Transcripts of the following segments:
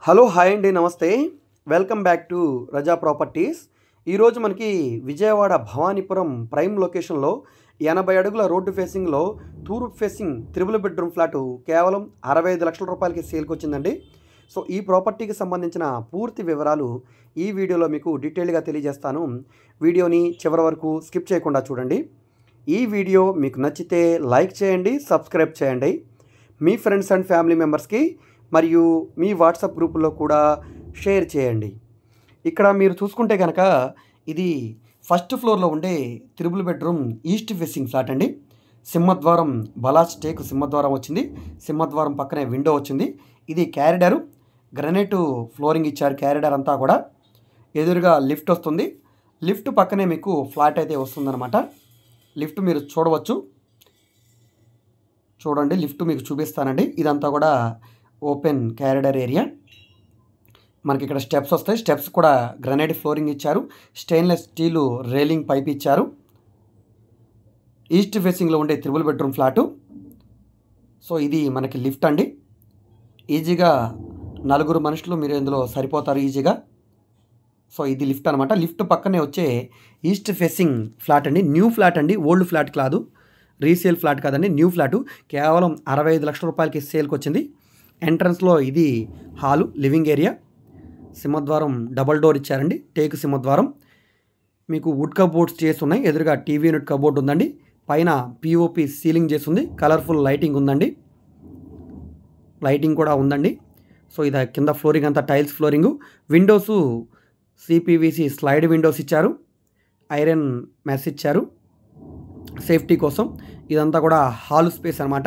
hello hi అండి నమస్తే welcome back to Raza properties ఈరోజు మనకి విజయవాడ భవానీపురం ప్రైమ్ లొకేషన్లో ఎనభై అడుగుల రోడ్డు ఫేసింగ్లో తూర్పు ఫేసింగ్ త్రిబుల్ బెడ్రూమ్ ఫ్లాట్ కేవలం అరవై ఐదు లక్షల రూపాయలకి సేల్కి వచ్చిందండి సో ఈ ప్రాపర్టీకి సంబంధించిన పూర్తి వివరాలు ఈ వీడియోలో మీకు డీటెయిల్గా తెలియజేస్తాను వీడియోని చివరి వరకు స్కిప్ చేయకుండా చూడండి ఈ వీడియో మీకు నచ్చితే లైక్ చేయండి సబ్స్క్రైబ్ చేయండి మీ ఫ్రెండ్స్ అండ్ ఫ్యామిలీ మెంబర్స్కి మరియు మీ వాట్సాప్ గ్రూపుల్లో కూడా షేర్ చేయండి ఇక్కడ మీరు చూసుకుంటే కనుక ఇది ఫస్ట్ ఫ్లోర్లో ఉండే triple bedroom east facing flat అండి సింహద్వారం బలాజ్ టేక్ సింహద్వారం వచ్చింది సింహద్వారం పక్కనే విండో వచ్చింది ఇది క్యారిడరు గ్రనైట్ ఫ్లోరింగ్ ఇచ్చారు క్యారిడర్ అంతా కూడా ఎదురుగా లిఫ్ట్ వస్తుంది లిఫ్ట్ పక్కనే మీకు ఫ్లాట్ అయితే వస్తుందన్నమాట లిఫ్ట్ మీరు చూడవచ్చు చూడండి లిఫ్ట్ మీకు చూపిస్తానండి ఇదంతా కూడా ఓపెన్ క్యారిడర్ ఏరియా మనకి ఇక్కడ స్టెప్స్ వస్తాయి స్టెప్స్ కూడా గ్రనైట్ ఫ్లోరింగ్ ఇచ్చారు స్టెయిన్లెస్ స్టీలు రైలింగ్ పైప్ ఇచ్చారు ఈస్ట్ ఫేసింగ్లో ఉండే త్రిబుల్ బెడ్రూమ్ ఫ్లాటు సో ఇది మనకి లిఫ్ట్ అండి ఈజీగా నలుగురు మనుషులు మీరు ఇందులో సరిపోతారు ఈజీగా సో ఇది లిఫ్ట్ అనమాట లిఫ్ట్ పక్కనే వచ్చే ఈస్ట్ ఫేసింగ్ ఫ్లాట్ అండి న్యూ ఫ్లాట్ అండి ఓల్డ్ ఫ్లాట్ కాదు రీసేల్ ఫ్లాట్ కాదండి న్యూ ఫ్లాటు కేవలం అరవై ఐదు లక్షల రూపాయలకి సేల్కి వచ్చింది ఎంట్రన్స్లో ఇది హాలు లివింగ్ ఏరియా సింహద్వారం డబల్ డోర్ ఇచ్చారండి టేకు సింహద్వారం మీకు వుడ్ కబోర్డ్స్ చేసి ఉన్నాయి ఎదురుగా టీవీ యూనిట్ కబోర్డ్ ఉందండి పైన పిఓపి సీలింగ్ చేసి ఉంది కలర్ఫుల్ లైటింగ్ ఉందండి లైటింగ్ కూడా ఉందండి సో ఇది కింద ఫ్లోరింగ్ అంతా tiles flooring windows CPVC slide windows ఇచ్చారు ఐరన్ మెస్ ఇచ్చారు సేఫ్టీ కోసం ఇదంతా కూడా హాల్ స్పేస్ అనమాట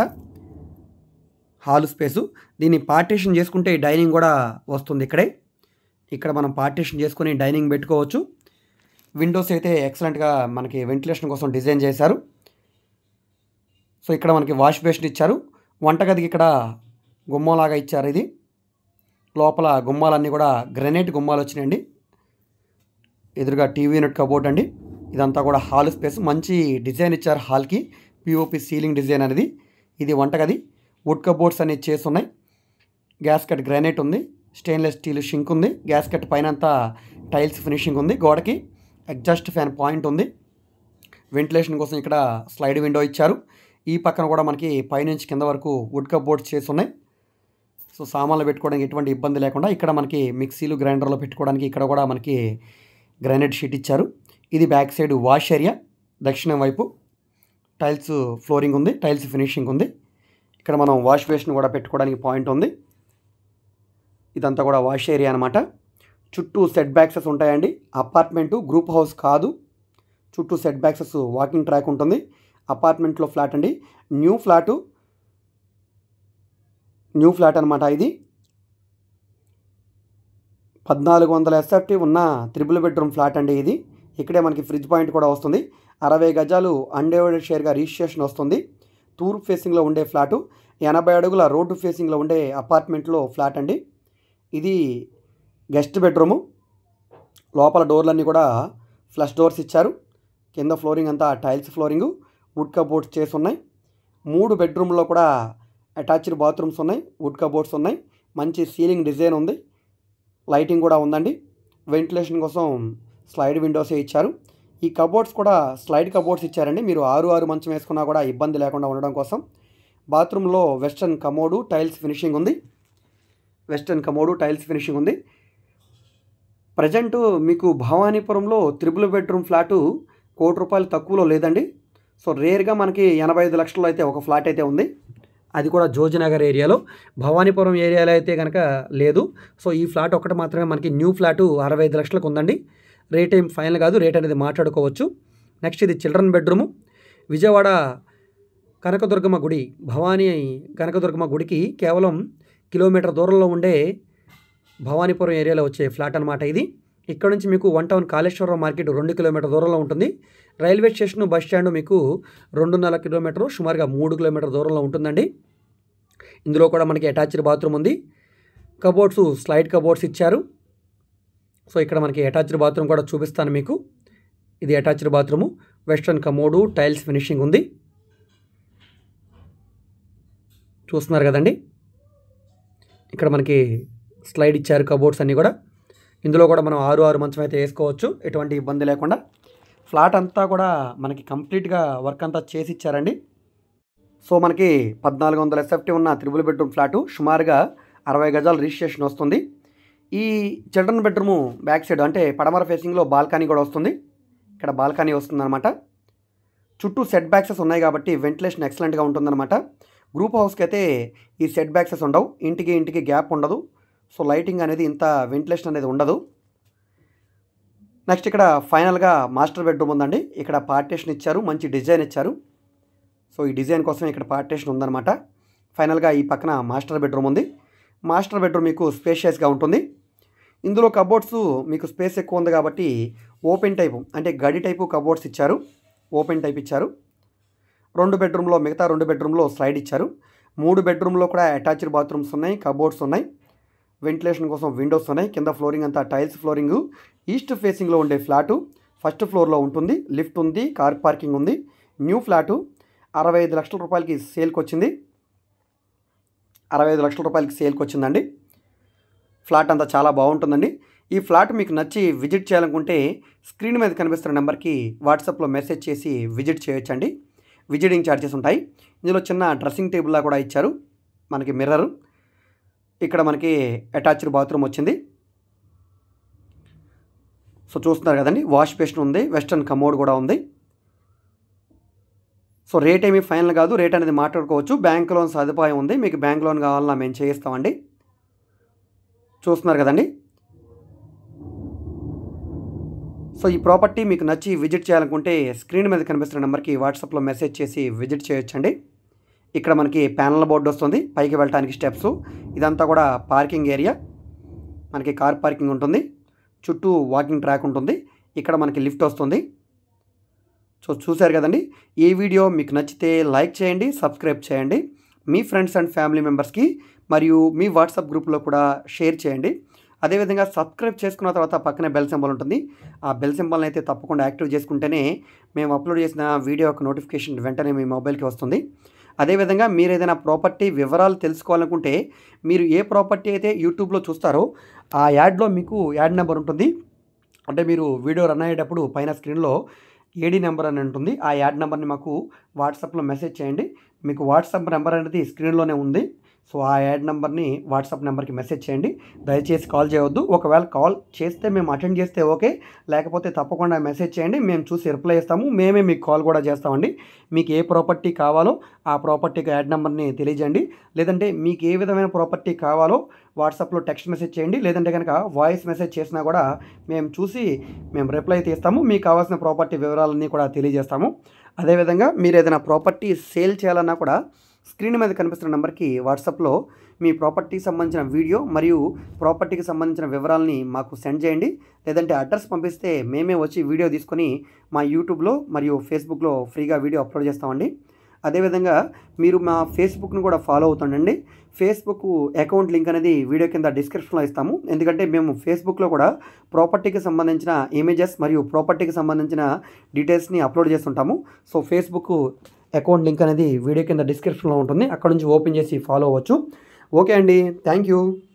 హాల్ స్పేసు దీన్ని పార్టీషన్ చేసుకుంటే డైనింగ్ కూడా వస్తుంది ఇక్కడే ఇక్కడ మనం పార్టీషన్ చేసుకొని డైనింగ్ పెట్టుకోవచ్చు విండోస్ అయితే ఎక్సలెంట్గా మనకి వెంటిలేషన్ కోసం డిజైన్ చేశారు సో ఇక్కడ మనకి వాష్ బేసిన్ ఇచ్చారు వంటగదికి ఇక్కడ గుమ్మంలాగా ఇచ్చారు ఇది లోపల గుమ్మాలన్నీ కూడా గ్రనైట్ గుమ్మాలు వచ్చినాయండి ఎదురుగా టీవీ యూనిట్ కబోర్డ్ అండి ఇదంతా కూడా హాల్ స్పేస్ మంచి డిజైన్ ఇచ్చారు హాల్కి పిఓపి సీలింగ్ డిజైన్ అనేది ఇది వంటగది వుడ్ కబోర్డ్స్ అనేవి చేసి ఉన్నాయి గ్యాస్ కట్ గ్రానైట్ ఉంది స్టెయిన్లెస్ స్టీల్ షింక్ ఉంది గ్యాస్ కట్ పైన అంతా టైల్స్ ఫినిషింగ్ ఉంది గోడకి ఎగ్జాస్ట్ ఫ్యాన్ పాయింట్ ఉంది వెంటిలేషన్ కోసం ఇక్కడ స్లైడ్ విండో ఇచ్చారు ఈ పక్కన కూడా మనకి పైనుంచి కింద వరకు వుడ్ కబోర్డ్స్ చేసి ఉన్నాయి సో సామాన్లు పెట్టుకోవడానికి ఎటువంటి ఇబ్బంది లేకుండా ఇక్కడ మనకి మిక్సీలు గ్రైండర్లో పెట్టుకోవడానికి ఇక్కడ కూడా మనకి గ్రానైట్ షీట్ ఇచ్చారు ఇది బ్యాక్ సైడ్ వాష్ ఏరియా దక్షిణం వైపు టైల్స్ ఫ్లోరింగ్ ఉంది టైల్స్ ఫినిషింగ్ ఉంది ఇక్కడ మనం వాష్ బేసిన్ కూడా పెట్టుకోవడానికి పాయింట్ ఉంది ఇదంతా కూడా వాష్ ఏరియా అనమాట చుట్టూ సెట్ బ్యాక్సెస్ ఉంటాయండి అపార్ట్మెంటు గ్రూప్ హౌస్ కాదు చుట్టూ సెట్ బ్యాక్సెస్ వాకింగ్ ట్రాక్ ఉంటుంది అపార్ట్మెంట్లో ఫ్లాట్ అండి న్యూ ఫ్లాటు న్యూ ఫ్లాట్ అనమాట ఇది పద్నాలుగు వందల ఎస్ఎఫ్టీ ఉన్న త్రిబుల్ బెడ్రూమ్ ఫ్లాట్ అండి ఇది ఇక్కడే మనకి ఫ్రిడ్జ్ పాయింట్ కూడా వస్తుంది అరవై గజాలు అన్డివైడెడ్ షేర్గా రిజిస్ట్రేషన్ వస్తుంది తూర్పు ఫేసింగ్లో ఉండే ఫ్లాటు ఎనభై అడుగుల రోడ్డు ఫేసింగ్లో ఉండే అపార్ట్మెంట్లో ఫ్లాట్ అండి ఇది గెస్ట్ బెడ్రూము లోపల డోర్లన్నీ కూడా ఫ్లష్ డోర్స్ ఇచ్చారు కింద ఫ్లోరింగ్ అంతా టైల్స్ ఫ్లోరింగు వుడ్ కబోర్డ్స్ చేసి ఉన్నాయి మూడు బెడ్రూమ్లో కూడా అటాచ్డ్ బాత్రూమ్స్ ఉన్నాయి వుడ్ కబోర్డ్స్ ఉన్నాయి మంచి సీలింగ్ డిజైన్ ఉంది లైటింగ్ కూడా ఉందండి వెంటిలేషన్ కోసం స్లైడ్ విండోసే ఇచ్చారు ఈ కబోర్డ్స్ కూడా స్లైడ్ కబోర్డ్స్ ఇచ్చారండి మీరు ఆరు ఆరు మంచం వేసుకున్నా కూడా ఇబ్బంది లేకుండా ఉండడం కోసం బాత్రూంలో వెస్టర్న్ కమోడు టైల్స్ ఫినిషింగ్ ఉంది వెస్టర్న్ కమోడు టైల్స్ ఫినిషింగ్ ఉంది ప్రజెంట్ మీకు భవానీపురంలో త్రిబుల్ బెడ్రూమ్ ఫ్లాటు కోటి రూపాయలు తక్కువలో లేదండి సో రేర్గా మనకి ఎనభై ఐదు లక్షల్లో అయితే ఒక ఫ్లాట్ అయితే ఉంది అది కూడా జోజినగర్ ఏరియాలో భవానీపురం ఏరియాలో అయితే కనుక లేదు సో ఈ ఫ్లాట్ ఒకటి మాత్రమే మనకి న్యూ ఫ్లాటు అరవై ఐదు లక్షలకు ఉందండి రేట్ ఏం ఫైనల్ కాదు రేట్ అనేది మాట్లాడుకోవచ్చు నెక్స్ట్ ఇది చిల్డ్రన్ బెడ్రూము విజయవాడ కనకదుర్గమ్మ గుడి భవానీ కనకదుర్గమ్మ గుడికి కేవలం కిలోమీటర్ దూరంలో ఉండే భవానీపురం ఏరియాలో వచ్చే ఫ్లాట్ అనమాట ఇది ఇక్కడ నుంచి మీకు వన్ టౌన్ కాళేశ్వరం మార్కెట్ రెండు కిలోమీటర్ దూరంలో ఉంటుంది రైల్వే స్టేషన్ బస్ స్టాండ్ మీకు రెండున్నర కిలోమీటర్ సుమారుగా మూడు కిలోమీటర్ దూరంలో ఉంటుందండి ఇందులో కూడా మనకి అటాచ్డ్ బాత్రూమ్ ఉంది కబోర్డ్స్ స్లైడ్ కబోర్డ్స్ ఇచ్చారు సో ఇక్కడ మనకి అటాచ్డ్ బాత్రూమ్ కూడా చూపిస్తాను మీకు ఇది attached bathroom western commode tiles finishing ఉంది చూస్తున్నారు కదండి ఇక్కడ మనకి స్లైడ్ ఇచ్చారు కబోర్డ్స్ అన్నీ కూడా ఇందులో కూడా మనం ఆరు ఆరు మంచం అయితే వేసుకోవచ్చు ఎటువంటి ఇబ్బంది లేకుండా ఫ్లాట్ అంతా కూడా మనకి కంప్లీట్గా వర్క్ అంతా చేసి ఇచ్చారండి సో మనకి పద్నాలుగు వందల ఎస్ఎఫ్టీ ఉన్న త్రిబుల్ బెడ్రూమ్ ఫ్లాటు సుమారుగా అరవై గజాల రిజిస్ట్రేషన్ వస్తుంది ఈ చిల్డ్రన్ బెడ్రూము బ్యాక్ సైడ్ అంటే పడమర ఫేసింగ్లో బాల్కనీ కూడా వస్తుంది ఇక్కడ బాల్కనీ వస్తుందన్నమాట చుట్టూ సెట్ బ్యాక్సెస్ ఉన్నాయి కాబట్టి వెంటిలేషన్ ఎక్సలెంట్గా ఉంటుందన్నమాట గ్రూప్ హౌస్కి అయితే ఈ సెట్ బ్యాక్సెస్ ఉండవు ఇంటికి ఇంటికి గ్యాప్ ఉండదు సో లైటింగ్ అనేది ఇంత వెంటిలేషన్ అనేది ఉండదు నెక్స్ట్ ఇక్కడ ఫైనల్గా మాస్టర్ బెడ్రూమ్ ఉందండి ఇక్కడ పార్టేషన్ ఇచ్చారు మంచి డిజైన్ ఇచ్చారు సో ఈ డిజైన్ కోసం ఇక్కడ పార్టేషన్ ఉందన్నమాట ఫైనల్గా ఈ పక్కన మాస్టర్ బెడ్రూమ్ ఉంది మాస్టర్ బెడ్రూమ్ మీకు స్పేషియస్గా ఉంటుంది ఇందులో కబోర్డ్స్ మీకు స్పేస్ ఎక్కువ ఉంది కాబట్టి ఓపెన్ టైపు అంటే గడి టైపు కబోర్డ్స్ ఇచ్చారు ఓపెన్ టైప్ ఇచ్చారు రెండు బెడ్రూమ్లో మిగతా రెండు బెడ్రూమ్లో స్లైడ్ ఇచ్చారు మూడు బెడ్రూమ్లో కూడా అటాచ్డ్ బాత్రూమ్స్ ఉన్నాయి కబోర్డ్స్ ఉన్నాయి వెంటిలేషన్ కోసం విండోస్ ఉన్నాయి కింద ఫ్లోరింగ్ అంతా టైల్స్ ఫ్లోరింగ్ ఈస్ట్ ఫేసింగ్లో ఉండే ఫ్లాటు ఫస్ట్ ఫ్లోర్లో ఉంటుంది లిఫ్ట్ ఉంది కార్ పార్కింగ్ ఉంది న్యూ ఫ్లాటు అరవై ఐదు లక్షల రూపాయలకి సేల్కి వచ్చింది అరవై ఐదు లక్షల రూపాయలకి సేల్కి వచ్చిందండి ఫ్లాట్ అంతా చాలా బాగుంటుందండి ఈ ఫ్లాట్ మీకు నచ్చి విజిట్ చేయాలనుకుంటే స్క్రీన్ మీద కనిపిస్తున్న నెంబర్కి వాట్సాప్లో మెసేజ్ చేసి విజిట్ చేయొచ్చండి విజిటింగ్ ఛార్జెస్ ఉంటాయి ఇందులో చిన్న డ్రెస్సింగ్ టేబుల్లా కూడా ఇచ్చారు మనకి మిర్రర్ ఇక్కడ మనకి అటాచ్డ్ బాత్రూమ్ వచ్చింది సో చూస్తున్నారు కదండి వాష్ బేసిన్ ఉంది వెస్టర్న్ కమోడ్ కూడా ఉంది సో రేట్ ఏమీ ఫైనల్ కాదు రేట్ అనేది మాట్లాడుకోవచ్చు బ్యాంక్ లోన్ సదుపాయం ఉంది మీకు బ్యాంక్ లోన్ కావాలన్నా మేము చేయిస్తామండి చూస్తున్నారు కదండి సో ఈ ప్రాపర్టీ మీకు నచ్చి విజిట్ చేయాలనుకుంటే స్క్రీన్ మీద కనిపిస్తున్న నెంబర్కి వాట్సాప్లో మెసేజ్ చేసి విజిట్ చేయొచ్చండి ఇక్కడ మనకి ప్యానల్ బోర్డు వస్తుంది పైకి వెళ్ళడానికి స్టెప్స్ ఇదంతా కూడా పార్కింగ్ ఏరియా మనకి కార్ పార్కింగ్ ఉంటుంది చుట్టూ వాకింగ్ ట్రాక్ ఉంటుంది ఇక్కడ మనకి లిఫ్ట్ వస్తుంది సో చూశారు కదండి ఈ వీడియో మీకు నచ్చితే లైక్ చేయండి సబ్స్క్రైబ్ చేయండి మీ ఫ్రెండ్స్ అండ్ ఫ్యామిలీ మెంబర్స్కి మరియు మీ వాట్సాప్ గ్రూప్లో కూడా షేర్ చేయండి అదేవిధంగా సబ్స్క్రైబ్ చేసుకున్న తర్వాత పక్కనే బెల్ సింబల్ ఉంటుంది ఆ బెల్ సింబల్ని అయితే తప్పకుండా యాక్టివ్ చేసుకుంటేనే మేము అప్లోడ్ చేసిన వీడియో యొక్క నోటిఫికేషన్ వెంటనే మీ మొబైల్కి వస్తుంది అదేవిధంగా మీరు ఏదైనా ప్రాపర్టీ వివరాలు తెలుసుకోవాలనుకుంటే మీరు ఏ ప్రాపర్టీ అయితే యూట్యూబ్లో చూస్తారో ఆ యాడ్లో మీకు యాడ్ నెంబర్ ఉంటుంది అంటే మీరు వీడియో రన్ అయ్యేటప్పుడు పైన స్క్రీన్లో ఏడీ నెంబర్ అని ఉంటుంది ఆ యాడ్ నెంబర్ని మాకు వాట్సాప్లో మెసేజ్ చేయండి మీకు వాట్సాప్ నెంబర్ అనేది స్క్రీన్లోనే ఉంది సో ఆ యాడ్ నెంబర్ని వాట్సాప్ నెంబర్కి మెసేజ్ చేయండి దయచేసి కాల్ చేయవద్దు ఒకవేళ కాల్ చేస్తే మేము అటెండ్ చేస్తే ఓకే లేకపోతే తప్పకుండా మెసేజ్ చేయండి మేము చూసి రిప్లై ఇస్తాము మేమే మీకు కాల్ కూడా చేస్తామండి మీకు ఏ ప్రాపర్టీ కావాలో ఆ ప్రాపర్టీకి యాడ్ నెంబర్ని తెలియజేయండి లేదంటే మీకు ఏ విధమైన ప్రాపర్టీ కావాలో వాట్సాప్లో టెక్స్ట్ మెసేజ్ చేయండి లేదంటే కనుక వాయిస్ మెసేజ్ చేసినా కూడా మేము చూసి మేము రిప్లై తీస్తాము మీకు కావాల్సిన ప్రాపర్టీ వివరాలన్నీ కూడా తెలియజేస్తాము అదేవిధంగా మీరు ఏదైనా ప్రాపర్టీ సేల్ చేయాలన్నా కూడా స్క్రీన్ మీద కనిపిస్తున్న నెంబర్కి వాట్సాప్లో మీ ప్రాపర్టీకి సంబంధించిన వీడియో మరియు ప్రాపర్టీకి సంబంధించిన వివరాలని మాకు సెండ్ చేయండి లేదంటే అడ్రస్ పంపిస్తే మేమే వచ్చి వీడియో తీసుకొని మా యూట్యూబ్లో మరియు ఫేస్బుక్లో ఫ్రీగా వీడియో అప్లోడ్ చేస్తామండి అదేవిధంగా మీరు మా ఫేస్బుక్ను కూడా ఫాలో అవుతుండండి ఫేస్బుక్ అకౌంట్ లింక్ అనేది వీడియో కింద డిస్క్రిప్షన్లో ఇస్తాము ఎందుకంటే మేము ఫేస్బుక్లో కూడా ప్రాపర్టీకి సంబంధించిన ఇమేజెస్ మరియు ప్రాపర్టీకి సంబంధించిన డీటెయిల్స్ని అప్లోడ్ చేస్తుంటాము సో ఫేస్బుక్ అకౌంట్ లింక్ అనేది వీడియో కింద డిస్క్రిప్షన్లో ఉంటుంది అక్కడ నుంచి ఓపెన్ చేసి ఫాలో అవ్వచ్చు ఓకే అండి థ్యాంక్ యూ